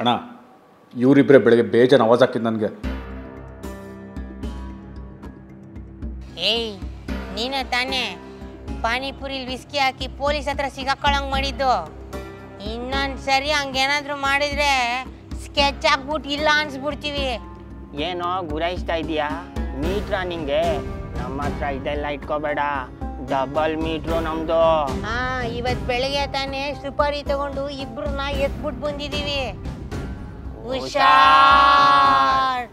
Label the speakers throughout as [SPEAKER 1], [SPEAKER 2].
[SPEAKER 1] ಅಣ್ಣ ಇವರಿಬ್ಬರೇ ಬೆಳಗ್ಗೆ ಬೇಜಾನ್ ಆವಾಜ್ ಹಾಕಿದ್ದು ನನಗೆ
[SPEAKER 2] ಏಯ್ ನೀನೇ ತಾನೇ ಪಾನಿಪುರಿಲಿ ವಿಸ್ಕಿ ಹಾಕಿ ಪೊಲೀಸ್ ಹತ್ರ ಸಿಗಾಕೊಳ್ಳಂಗ್ ಮಾಡಿದ್ದು ಇನ್ನೊಂದು ಸರಿ ಹಂಗೇನಾದ್ರೂ ಮಾಡಿದ್ರೆ ಸ್ಕೆಚ್ ಹಾಕ್ಬಿಟ್ಟು ಇಲ್ಲ ಅನ್ಸ್ಬಿಡ್ತೀವಿ
[SPEAKER 3] ಏನೋ ಗುರಾಯಿಸ್ತಾ ಇದೀಯಾ ಮೀಟ್ರಾ ನಿಂಗೆ ನಮ್ಮ ಹತ್ರ ಇದೆಲ್ಲ ಇಟ್ಕೋಬೇಡ ಡಬಲ್ ಮೀಟ್ರು ನಮ್ದು
[SPEAKER 2] ಹಾ ಇವತ್ ಬೆಳಗ್ಗೆ ತಾನೇ ಸುಪಾರಿ ತಗೊಂಡು ಇಬ್ರನ್ನ ಎತ್ಬಿಟ್ಟು ಬಂದಿದೀವಿ ಹುಷಾರ್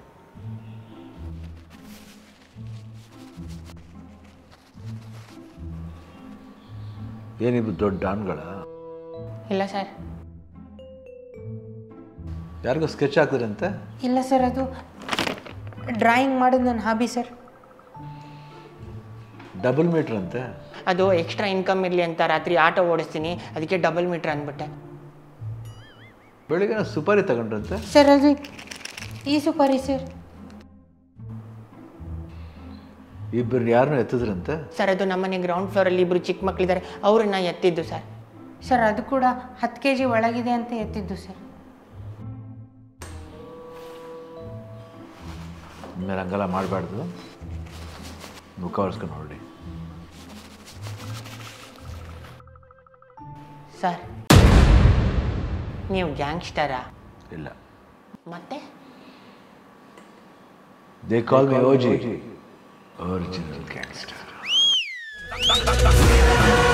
[SPEAKER 4] ಏನಿಬ್ರು ದೊಡ್ಡ ಡಾನ್ಗಳ
[SPEAKER 5] ಇಲ್ಲ ಸರ್
[SPEAKER 4] ಯಾರಿಗೋ ಸ್ಕೆಚ್ ಹಾಕಿದ್ರಂತೆ
[SPEAKER 5] ಇಲ್ಲ ಸರ್ ಅದು ಡ್ರಾಯಿಂಗ್ ಮಾಡೋದು ನನ್ನ ಹಾಬಿ ಸರ್
[SPEAKER 4] ಡಬಲ್ ಮೀಟ್ರ್ ಅಂತೆ
[SPEAKER 5] ಅದು ಎಕ್ಸ್ಟ್ರಾ ಇನ್ಕಮ್ ಇರಲಿ ಅಂತ ರಾತ್ರಿ ಆಟೋ ಓಡಿಸ್ತೀನಿ ಅದಕ್ಕೆ ಡಬಲ್ ಮೀಟ್ರ್ ಅಂದ್ಬಿಟ್ಟೆ
[SPEAKER 4] ಬೆಳಿಗ್ಗೆ ಸುಪಾರಿ ತಗೊಂಡ್ರಂತೆ
[SPEAKER 5] ಸರ್ ಅದು ಈ ಸುಪಾರಿ ಸರ್
[SPEAKER 4] ಇಬ್ಬರು ಯಾರನ್ನೂ ಎತ್ತಿದ್ರಂತೆ
[SPEAKER 5] ಸರ್ ಅದು ನಮ್ಮನೆ ಗ್ರೌಂಡ್ ಫ್ಲೋರಲ್ಲಿ ಇಬ್ಬರು ಚಿಕ್ಕ ಮಕ್ಕಳಿದ್ದಾರೆ ಅವ್ರನ್ನ ಎತ್ತಿದ್ದು ಸರ್ ಸರ್ ಅದು ಕೂಡ ಹತ್ತು ಕೆ ಜಿ ಒಳಗಿದೆ ಅಂತ ಎತ್ತಿದ್ದು ಸರ್
[SPEAKER 4] ಇನ್ಮೇಲೆ ಹಂಗೆಲ್ಲ ಮಾಡಬಾರ್ದು ಮುಖ ಒರೆಸ್ಕೊಂಡು ಹೊರಡಿ
[SPEAKER 5] ಸರ್ ನೀವು ಗ್ಯಾಂಗ್ಸ್ಟರಾ
[SPEAKER 4] ಇಲ್ಲ
[SPEAKER 5] ಮತ್ತೆ
[SPEAKER 4] they call me OG original gangster